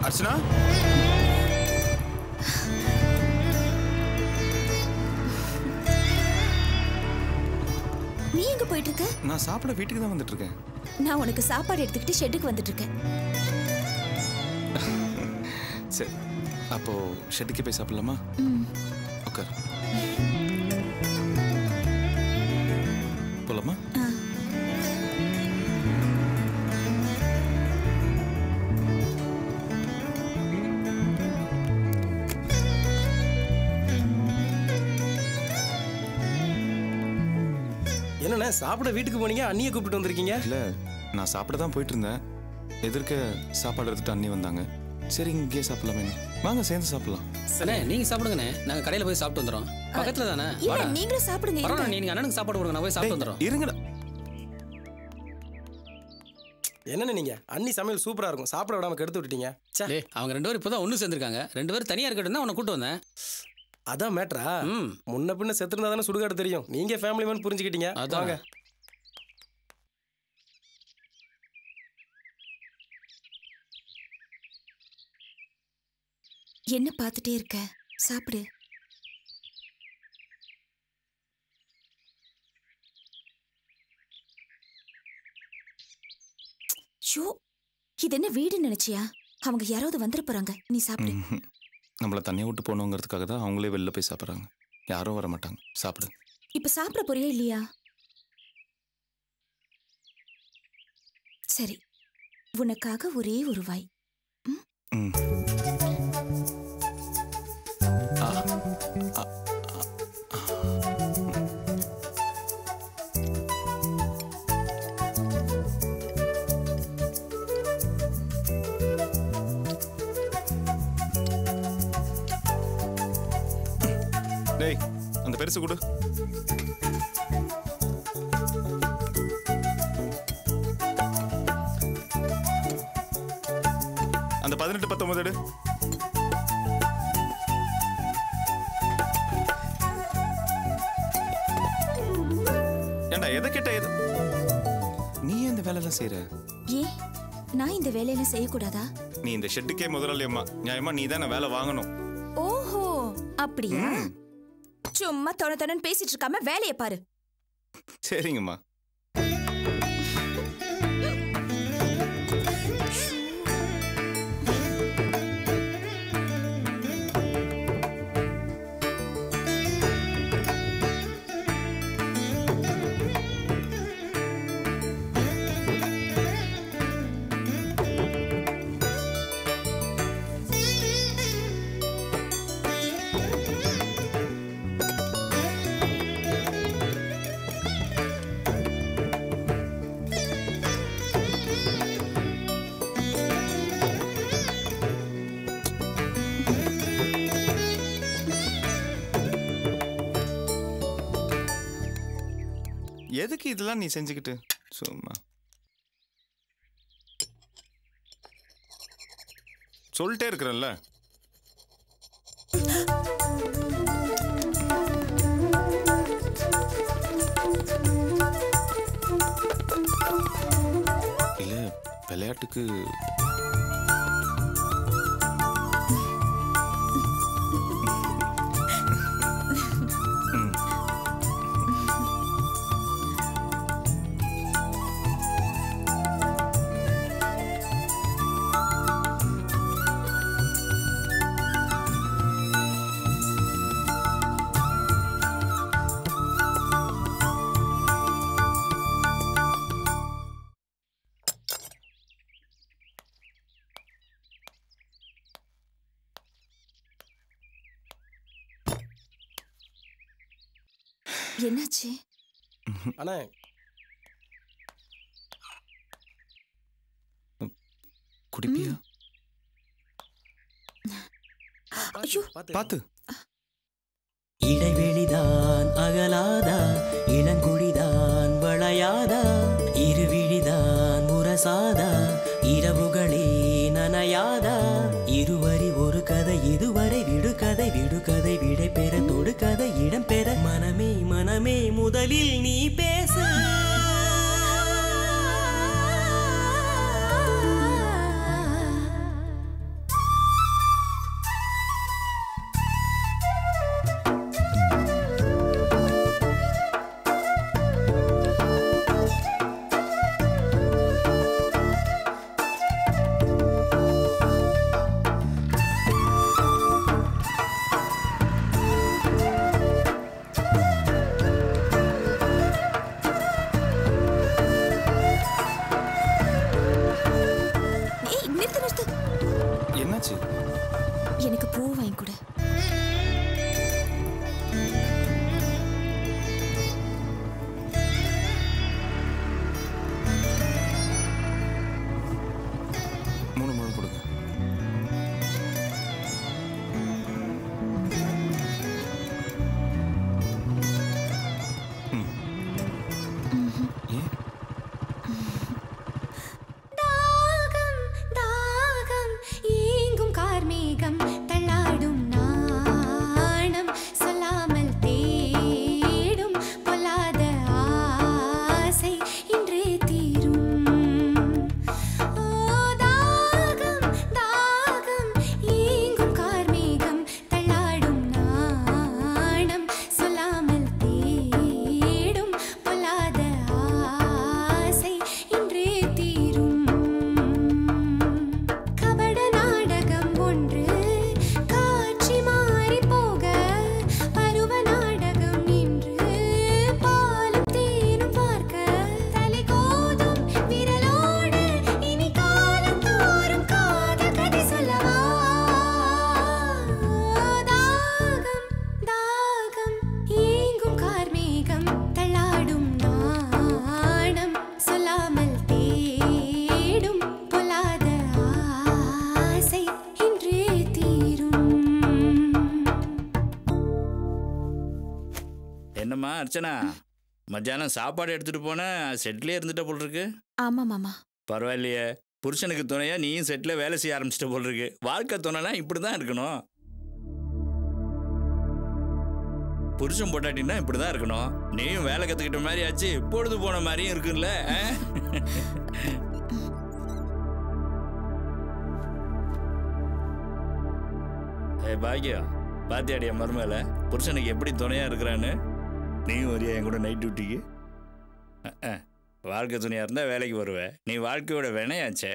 அர்ச்சனா நீ எங்க போயிட்டு இருக்க நான் சாப்பிட வீட்டுக்கு தான் வந்துட்டு இருக்கேன் நான் உனக்கு சாப்பாடு எடுத்துக்கிட்டு ஷெட்டுக்கு வந்துட்டு இருக்கேன் சரி அப்போ ஷெட்டுக்கு போய் சாப்பிடலாமா உட்கார் போலாமா என்னண்ணே சாப்பிட வீட்டுக்கு போனீங்க அண்ணியை கூப்பிட்டு வந்திருக்கீங்க இல்ல நான் சாப்பிட தான் போயிட்டு இருந்தேன் எதிர்க்க சாப்பாடு எடுத்துட்டு அண்ணி வந்தாங்க சரி இங்கேயே சாப்பிடலாமே வாங்க சேர்ந்து சாப்பிடலாம் அண்ணே நீங்க சாப்பிடுங்கண்ணே நாங்க கடையில போய் சாப்பிட்டு வந்துறோம் பக்கத்துல தானே இல்ல வாடா நீங்களும் சாப்பிடுங்க பரவாயில்ல இருங்க. நீங்க அண்ணனுக்கு சாப்பாடு கொடுங்க நான் போய் சாப்பிட்டு வந்துறோம் இருங்கடா என்னண்ணே நீங்க அண்ணி சமையல் சூப்பரா இருக்கும் சாப்பிட விடாம கெடுத்து விட்டுட்டீங்க ச்சே டேய் அவங்க ரெண்டு பேரும் இப்பதான் ஒண்ணு சேர்ந்திருக்காங்க ரெண்டு பேரும் தனியா இருக்கட்டும் தான் உன்னை கூட்டு வந்தேன் அதான் மேட்ரா ம் முன்ன பின்ன செத்துருந்தா தானே சுடுகாடு தெரியும் நீங்க ஃபேமிலி மேன் புரிஞ்சுக்கிட்டீங்க அதான். வாங்க என்ன பார்த்துட்டே இருக்க சாப்பிடு ஷோ இது என்ன வீடு நினைச்சியா அவங்க யாராவது வந்துட போறாங்க நீ சாப்பிடு ம்ஹும். நம்மள தனியாக விட்டு போகணுங்கிறதுக்காக தான் அவங்களே வெளில போய் சாப்பிட்றாங்க யாரும் வர மாட்டாங்க சாப்பிடு இப்ப சாப்பிட போறியா இல்லையா சரி உனக்காக ஒரே ஒரு வாய் ம் ஆ ஆ, ஆ, ஆ. டேய் அந்த பெருசு கொடு அந்த பதினெட்டு பத்தொன்பது எடு ஏண்டா எதை கேட்ட எது நீ ஏன் இந்த வேலையெல்லாம் செய்யற ஏன் நான் இந்த வேலையெல்லாம் செய்யக்கூடாதா நீ இந்த ஷெட்டுக்கே முதலாளி அம்மா நியாயமா நீ தானே வேலை வாங்கணும் ஓஹோ அப்படியா ம். சும்மா தொண தொணன்னு பேசிட்டு இருக்காம வேலையை பாரு சரிங்கம்மா எதுக்கு இதெல்லாம் நீ செஞ்சுக்கிட்டு சும்மா சொல்லிட்டே இருக்கிறல்ல இல்ல விளையாட்டுக்கு ம். என்னாச்சு அண்ணா குடிப்பியா ஐயோ பாத்து பாத்து இடைவெளிதான் அகலாதா இளங்குடிதான் வளையாதா இருவிழிதான் முரசாதா இரவுகளே நனையாதா இருவரி ஒரு கதை இதுவரை விடுகதை விடுகதை விடை பெற தொடுகதை இடம் பெற மனமே மனமே முதலில் நீ பேசு மூணு முழம் கொடுங்க ம். ஏன் தாகம் தாகம் ஏங்கும் கார்மேகம் தள்ளாடும் நாணம் சொல்லாமல் தேடும் பொல்லாத ஆசை இன்றே தீரும் ஓ தாகம் தாகம் ஏங்கும் கார்மேகம் தள்ளாடும் நாணம் சொல்லாமல் தேடும் பொல்லாத ஆசை இன்றே தீரும் கபட நாடகம் ஒன்று காட்சி மாறி போக பருவ நாடகம் நின்று பாலும் தேனும் பார்க்க தலை கோதும் விரலோடு இனி காலம் தோறும் காதல் கதை சொல்லவா தாகம் தாகம் ஏங்கும் கார்மேகம் தள்ளாடும் நாணம் சொல்லாமல் தேடும் பொல்லாத ஆசை இன்றே தீரும் என்னம்மா அர்ச்சனா மத்தியானம் சாப்பாடு எடுத்துட்டு போன செட்லயே இருந்துட்ட போல் இருக்கு ஆமா மாமா பரவாயில்லையே புருஷனுக்கு துணையா நீயும் செட்ல வேலை செய்ய ஆரம்பிச்சிட்ட போல் இருக்கு வாழ்க்கை துணைனா இப்படி தான் இருக்கணும் புருஷன் பொட்டாட்டின்னா இப்படி தான் இருக்கணும் நீயும் வேலை கத்துக்கிட்ட மாதிரி ஆச்சு பொழுது போன மாதிரியும் இருக்குல்ல ஆ? ஏய் பாக்கியம் பாத்தியாடியா மருமேல புருஷனுக்கு எப்படி துணையா இருக்கிறான்னு நீயும் வரியா என் கூட நைட் டியூட்டிக்கு அஹ், அஹ். வாழ்க்கை துணையா இருந்தா வேலைக்கு வருவ நீ வாழ்க்கையோட வினையாச்சே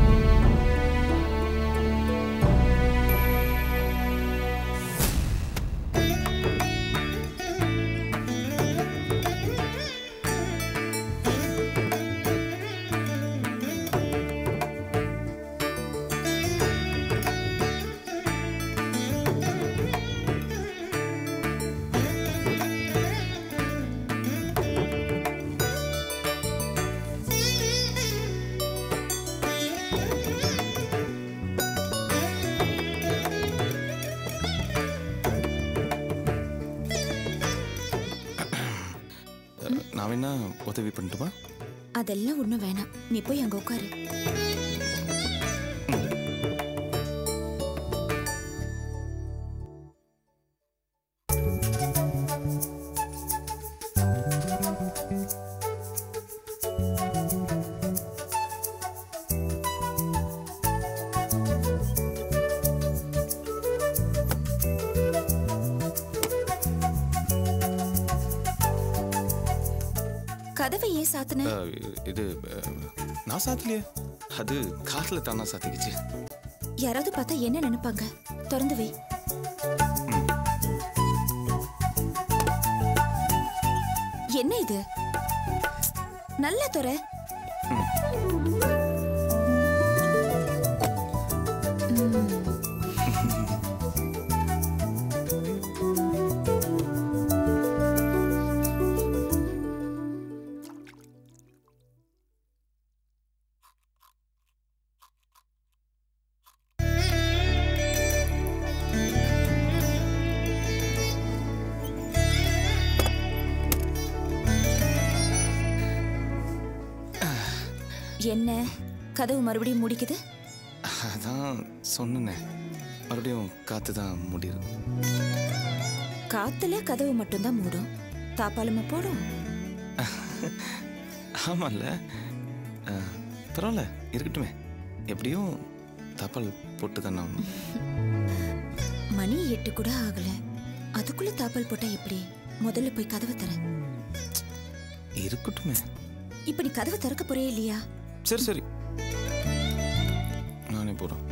அஹ், நான் வேணா உதவி பண்ணட்டுமா அதெல்லாம் ஒண்ணும் வேணாம் நீ போய் அங்க உட்காரு கதவை ஏன் சாத்துன அஹ், இது அஹ், நான் சாத்தலையே அது காத்துல தானா சாத்திக்கிச்சு யாராவது பார்த்தா என்ன நினைப்பாங்க திறந்து வை என்ன இது நல்லா துற என்ன கதவு மறுபடியும் முடிக்குது அதான் சொன்னேனே மறுபடியும் காத்து தான் முடியும் காத்துல கதவு மட்டும்தான் மூடும் தாப்பாலுமா போடும் ஆமாம்ல அஹ், பரவாயில்ல இருக்கட்டுமே எப்படியும் தபால் போட்டு தானே ஆகணும் மணி எட்டு கூட ஆகல அதுக்குள்ள தாப்பால் போட்டா எப்படி முதல்ல போய் கதவை தர இருக்கட்டுமே இப்ப நீ கதவை திறக்க போறே இல்லையா சரி சரி நானே போகிறேன்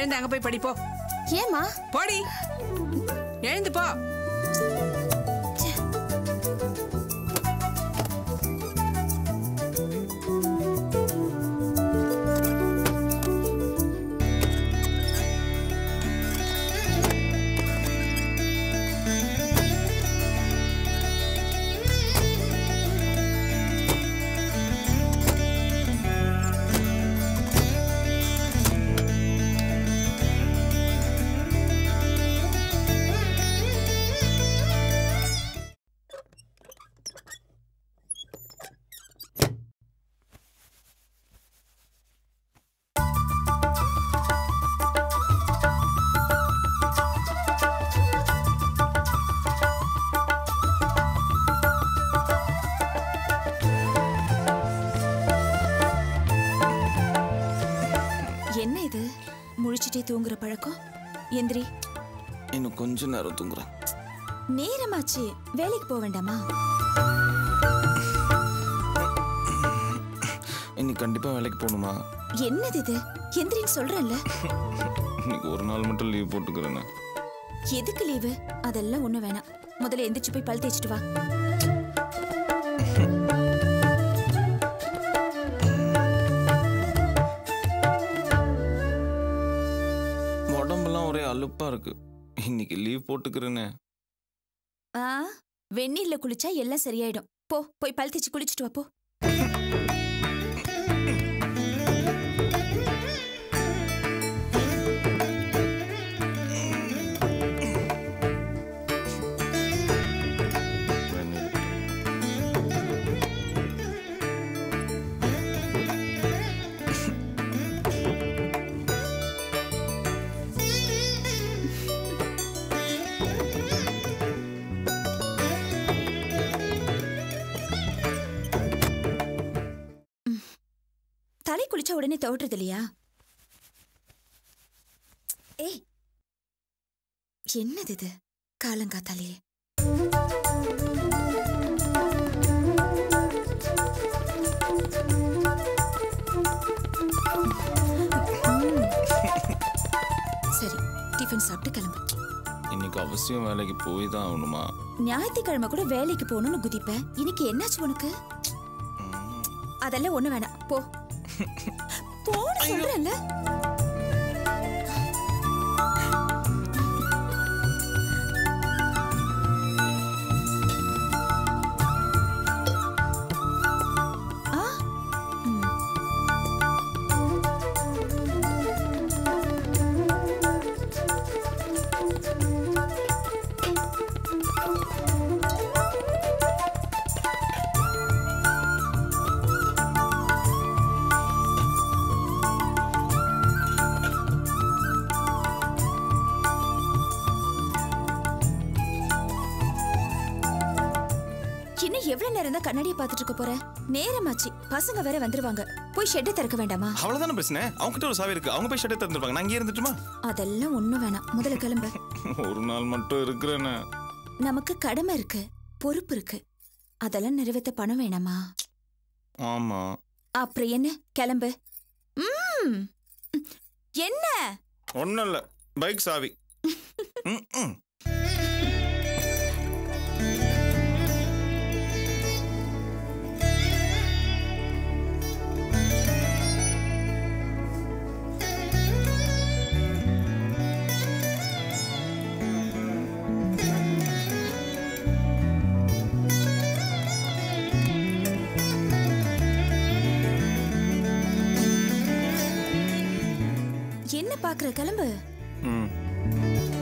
எழுந்து அங்க போய் படிப்போ ஏமா போடி எழுந்து போ என்ன இது முழிச்சிட்டே தூங்குற பழக்கம் எந்திரி இன்னும் கொஞ்ச நேரம் தூங்குறேன் நேரமாச்சு வேலைக்கு போக வேண்டாமா இன்னைக்கு கண்டிப்பா வேலைக்கு போகணுமா என்னது இது எந்திரின்னு சொல்றேன்ல இன்னைக்கு ஒரு நாள் மட்டும் லீவ் போட்டுக்கிறேன்னு எதுக்கு லீவு அதெல்லாம் ஒண்ணு வேணாம் முதல்ல எந்திரிச்சு போய் பல் தேய்ச்சிட்டு வா உடம்பெல்லாம் ஒரே அலுப்பா இருக்கு இன்னைக்கு லீவ் போட்டுக்கிறேன்னு ஆ வெந்நீர்ல குளிச்சா எல்லாம் சரியாயிடும் போ போய் பல் தேய்ச்சி குளிச்சுட்டு வா போ தலை குளிச்சா உடனே துவட்டுறது இல்லையா ஏய் என்னது இது காலங்காத்தாலே சரி டிஃபன் சாப்பிட்டு கிளம்பு இன்னைக்கு அவசியம் வேலைக்கு போய் தான் ஆகணுமா ஞாயிற்றுக்கிழமை கூட வேலைக்கு போகணும்னு குதிப்பேன் இன்னைக்கு என்னாச்சு உனக்கு அதெல்லாம் ஒண்ணு வேணாம் போ போன்னு சொல்றேன்ல ஆ? ம். இன்னும் எவ்வளவு நேரம் தான் கண்ணாடியை பார்த்துட்டு இருக்க போற நேரமாச்சு பசங்க வேற வந்துருவாங்க போய் ஷெட்டை திறக்க வேண்டாமா அவ்வளவுதானே பிரச்சனை அவங்க கிட்ட ஒரு சாவி இருக்கு அவங்க போய் ஷட்டை திறந்துருப்பாங்க நான் இங்கே இருந்துட்டுமா அதெல்லாம் ஒண்ணும் வேணாம் முதல்ல கிளம்பு ஒரு நாள் மட்டும் இருக்கிறேன்னு நமக்கு கடமை இருக்கு பொறுப்பு இருக்கு அதெல்லாம் நிறைவேற்ற பணம் வேணாமா ஆமா அப்புறம் என்ன கிளம்பு ம் என்ன ஒன்றும் இல்லை பைக் சாவி ம், ம். என்ன பாக்குற கிளம்பு ம்